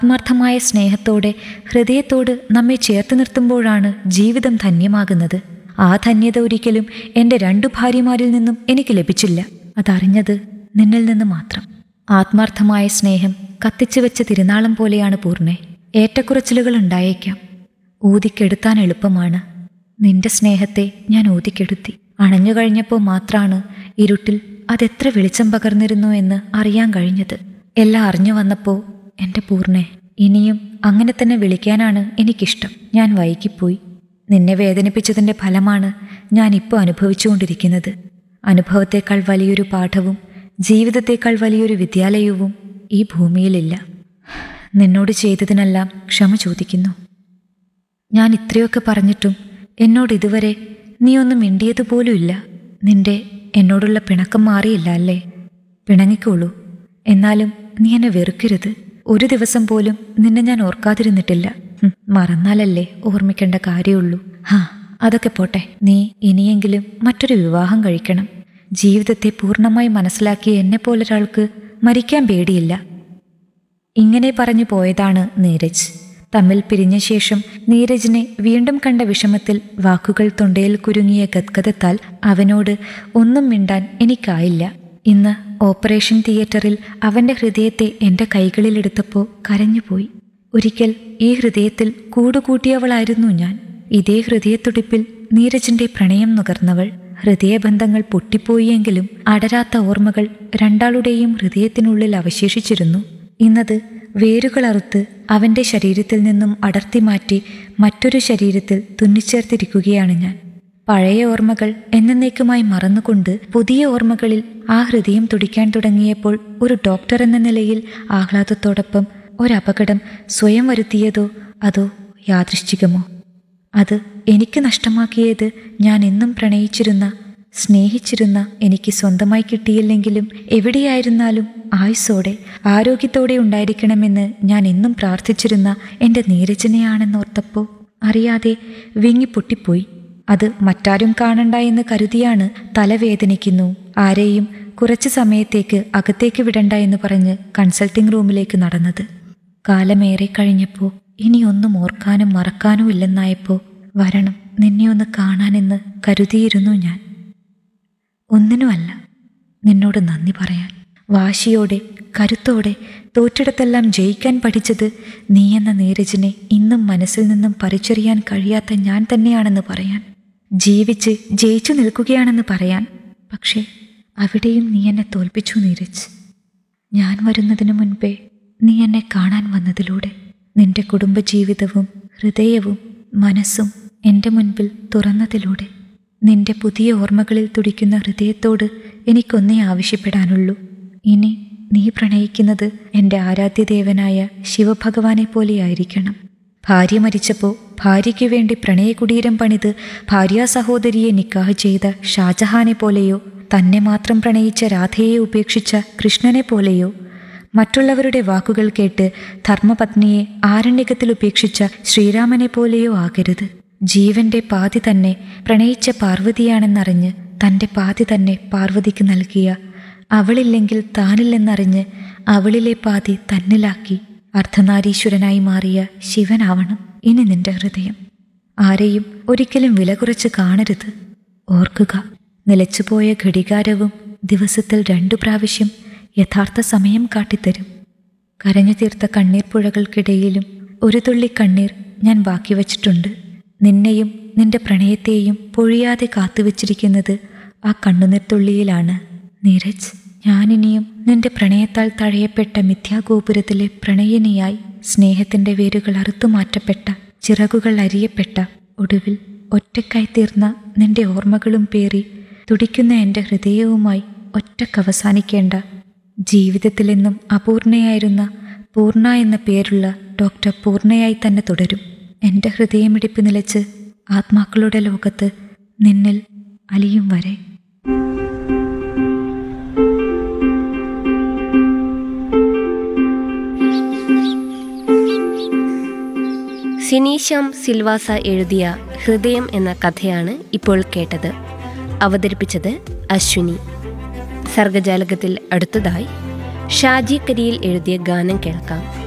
ആത്മാർത്ഥമായ സ്നേഹത്തോടെ ഹൃദയത്തോട് നമ്മെ ചേർത്ത് നിർത്തുമ്പോഴാണ് ജീവിതം ധന്യമാകുന്നത് ആ ധന്യത ഒരിക്കലും എൻ്റെ രണ്ടു ഭാര്യമാരിൽ നിന്നും എനിക്ക് ലഭിച്ചില്ല അതറിഞ്ഞത് നിന്നിൽ നിന്ന് മാത്രം ആത്മാർത്ഥമായ സ്നേഹം കത്തിച്ചു വെച്ച തിരുനാളം പോലെയാണ് പൂർണ്ണെ ഏറ്റക്കുറച്ചിലുകൾ ഉണ്ടായേക്കാം ഊതിക്കെടുത്താൻ എളുപ്പമാണ് നിന്റെ സ്നേഹത്തെ ഞാൻ ഊതിക്കെടുത്തി അണഞ്ഞു കഴിഞ്ഞപ്പോൾ മാത്രാണ് ഇരുട്ടിൽ അതെത്ര വെളിച്ചം പകർന്നിരുന്നു എന്ന് അറിയാൻ കഴിഞ്ഞത് എല്ലാം അറിഞ്ഞു വന്നപ്പോൾ എൻ്റെ പൂർണ്ണെ ഇനിയും അങ്ങനെ തന്നെ വിളിക്കാനാണ് എനിക്കിഷ്ടം ഞാൻ വൈകിപ്പോയി നിന്നെ വേദനിപ്പിച്ചതിൻ്റെ ഫലമാണ് ഞാൻ ഇപ്പോൾ അനുഭവിച്ചുകൊണ്ടിരിക്കുന്നത് അനുഭവത്തേക്കാൾ വലിയൊരു പാഠവും ജീവിതത്തേക്കാൾ വലിയൊരു വിദ്യാലയവും ഈ ഭൂമിയിലില്ല നിന്നോട് ചെയ്തതിനെല്ലാം ക്ഷമ ചോദിക്കുന്നു ഞാൻ ഇത്രയൊക്കെ പറഞ്ഞിട്ടും എന്നോട് ഇതുവരെ നീ ഒന്നും മിണ്ടിയതുപോലുമില്ല നിന്റെ എന്നോടുള്ള പിണക്കം മാറിയില്ല അല്ലേ പിണങ്ങിക്കോളൂ എന്നാലും നീ എന്നെ വെറുക്കരുത് ഒരു ദിവസം പോലും നിന്നെ ഞാൻ ഓർക്കാതിരുന്നിട്ടില്ല ഹും, മറന്നാലല്ലേ ഓർമ്മിക്കേണ്ട കാര്യമുള്ളൂ ഹാ അതൊക്കെ പോട്ടെ നീ ഇനിയെങ്കിലും മറ്റൊരു വിവാഹം കഴിക്കണം ജീവിതത്തെ പൂർണ്ണമായി മനസ്സിലാക്കിയ എന്നെപ്പോലൊരാൾക്ക് മരിക്കാൻ പേടിയില്ല ഇങ്ങനെ പറഞ്ഞു പോയതാണ് നീരജ് തമ്മിൽ പിരിഞ്ഞ ശേഷം നീരജിനെ വീണ്ടും കണ്ട വിഷമത്തിൽ വാക്കുകൾ തൊണ്ടയിൽ കുരുങ്ങിയ ഗദ്ഗതത്താൽ അവനോട് ഒന്നും മിണ്ടാൻ എനിക്കായില്ല ഇന്ന് ഓപ്പറേഷൻ തിയേറ്ററിൽ അവന്റെ ഹൃദയത്തെ എന്റെ കൈകളിലെടുത്തപ്പോൾ കരഞ്ഞുപോയി ഒരിക്കൽ ഈ ഹൃദയത്തിൽ കൂടുകൂട്ടിയവളായിരുന്നു ഞാൻ ഇതേ ഹൃദയത്തുടിപ്പിൽ നീരജിന്റെ പ്രണയം നുകർന്നവൾ ഹൃദയബന്ധങ്ങൾ പൊട്ടിപ്പോയെങ്കിലും അടരാത്ത ഓർമ്മകൾ രണ്ടാളുടെയും ഹൃദയത്തിനുള്ളിൽ അവശേഷിച്ചിരുന്നു ഇന്നത് വേരുകളറുത്ത് അവന്റെ ശരീരത്തിൽ നിന്നും അടർത്തി മാറ്റി മറ്റൊരു ശരീരത്തിൽ തുന്നിച്ചേർത്തിരിക്കുകയാണ് ഞാൻ പഴയ ഓർമ്മകൾ എന്നേക്കുമായി മറന്നുകൊണ്ട് പുതിയ ഓർമ്മകളിൽ ആ ഹൃദയം തുടിക്കാൻ തുടങ്ങിയപ്പോൾ ഒരു ഡോക്ടർ എന്ന നിലയിൽ ആഹ്ലാദത്തോടൊപ്പം ഒരപകടം സ്വയം വരുത്തിയതോ അതോ യാദൃശ്ചികമോ അത് എനിക്ക് നഷ്ടമാക്കിയത് ഞാൻ എന്നും പ്രണയിച്ചിരുന്ന സ്നേഹിച്ചിരുന്ന എനിക്ക് സ്വന്തമായി കിട്ടിയില്ലെങ്കിലും എവിടെയായിരുന്നാലും ആയുസ്സോടെ ആരോഗ്യത്തോടെ ഉണ്ടായിരിക്കണമെന്ന് ഞാൻ എന്നും പ്രാർത്ഥിച്ചിരുന്ന എൻ്റെ നീരജനെയാണെന്നോർത്തപ്പോൾ അറിയാതെ വിങ്ങിപ്പൊട്ടിപ്പോയി അത് മറ്റാരും കാണണ്ട എന്ന് കരുതിയാണ് തലവേദനിക്കുന്നു ആരെയും കുറച്ചു സമയത്തേക്ക് അകത്തേക്ക് വിടണ്ട എന്ന് പറഞ്ഞ് കൺസൾട്ടിംഗ് റൂമിലേക്ക് നടന്നത് കാലമേറെ കഴിഞ്ഞപ്പോൾ ഇനിയൊന്നും ഓർക്കാനും മറക്കാനും ഇല്ലെന്നായപ്പോൾ വരണം നിന്നെ ഒന്ന് കാണാനെന്ന് കരുതിയിരുന്നു ഞാൻ ഒന്നിനുമല്ല നിന്നോട് നന്ദി പറയാൻ വാശിയോടെ കരുത്തോടെ തോറ്റിടത്തെല്ലാം ജയിക്കാൻ പഠിച്ചത് നീ എന്ന നീരജിനെ ഇന്നും മനസ്സിൽ നിന്നും പറിച്ചറിയാൻ കഴിയാത്ത ഞാൻ തന്നെയാണെന്ന് പറയാൻ ജീവിച്ച് ജയിച്ചു നിൽക്കുകയാണെന്ന് പറയാൻ പക്ഷേ അവിടെയും നീ എന്നെ തോൽപ്പിച്ചു നീരജ് ഞാൻ വരുന്നതിനു മുൻപേ നീ എന്നെ കാണാൻ വന്നതിലൂടെ നിന്റെ കുടുംബജീവിതവും ഹൃദയവും മനസ്സും എൻ്റെ മുൻപിൽ തുറന്നതിലൂടെ നിന്റെ പുതിയ ഓർമ്മകളിൽ തുടിക്കുന്ന ഹൃദയത്തോട് എനിക്കൊന്നേ ആവശ്യപ്പെടാനുള്ളൂ ഇനി നീ പ്രണയിക്കുന്നത് എൻ്റെ ആരാധ്യദേവനായ ശിവഭഗവാനെ പോലെയായിരിക്കണം ഭാര്യ മരിച്ചപ്പോൾ ഭാര്യയ്ക്ക് വേണ്ടി പ്രണയകുടീരം പണിത് ഭാര്യാ സഹോദരിയെ നിക്കാഹ് ചെയ്ത ഷാജഹാനെ പോലെയോ തന്നെ മാത്രം പ്രണയിച്ച രാധയെ ഉപേക്ഷിച്ച കൃഷ്ണനെ പോലെയോ മറ്റുള്ളവരുടെ വാക്കുകൾ കേട്ട് ധർമ്മപത്നിയെ ആരണ്യകത്തിൽ ഉപേക്ഷിച്ച ശ്രീരാമനെ പോലെയോ ആകരുത് ജീവന്റെ പാതി തന്നെ പ്രണയിച്ച പാർവതിയാണെന്നറിഞ്ഞ് തൻ്റെ പാതി തന്നെ പാർവതിക്ക് നൽകിയ അവളില്ലെങ്കിൽ താനില്ലെന്നറിഞ്ഞ് അവളിലെ പാതി തന്നിലാക്കി അർദ്ധനാരീശ്വരനായി മാറിയ ശിവനാവണം ഇനി നിന്റെ ഹൃദയം ആരെയും ഒരിക്കലും വില കുറച്ച് കാണരുത് ഓർക്കുക നിലച്ചുപോയ ഘടികാരവും ദിവസത്തിൽ രണ്ടു പ്രാവശ്യം യഥാർത്ഥ സമയം കാട്ടിത്തരും കരഞ്ഞു തീർത്ത കണ്ണീർ പുഴകൾക്കിടയിലും ഒരു തുള്ളി കണ്ണീർ ഞാൻ ബാക്കി വച്ചിട്ടുണ്ട് നിന്നെയും നിന്റെ പ്രണയത്തെയും പൊഴിയാതെ കാത്തുവച്ചിരിക്കുന്നത് ആ കണ്ണുനീർ തുള്ളിയിലാണ് നീരജ് ഞാനിനിയും നിന്റെ പ്രണയത്താൽ തഴയപ്പെട്ട മിഥ്യാഗോപുരത്തിലെ പ്രണയിനിയായി സ്നേഹത്തിന്റെ വേരുകൾ അറുത്തുമാറ്റപ്പെട്ട ചിറകുകൾ അരിയപ്പെട്ട ഒടുവിൽ ഒറ്റക്കായി തീർന്ന നിന്റെ ഓർമ്മകളും പേറി തുടിക്കുന്ന എൻ്റെ ഹൃദയവുമായി ഒറ്റക്കവസാനിക്കേണ്ട ജീവിതത്തിലെന്നും അപൂർണയായിരുന്ന പൂർണ്ണ എന്ന പേരുള്ള ഡോക്ടർ പൂർണ്ണയായി തന്നെ തുടരും എൻ്റെ ഹൃദയമിടിപ്പ് നിലച്ച് ആത്മാക്കളുടെ ലോകത്ത് നിന്നിൽ അലിയും വരെ സിനീശ്യാം സിൽവാസ എഴുതിയ ഹൃദയം എന്ന കഥയാണ് ഇപ്പോൾ കേട്ടത് അവതരിപ്പിച്ചത് അശ്വിനി സർഗജാലകത്തിൽ അടുത്തതായി ഷാജി കരിയിൽ എഴുതിയ ഗാനം കേൾക്കാം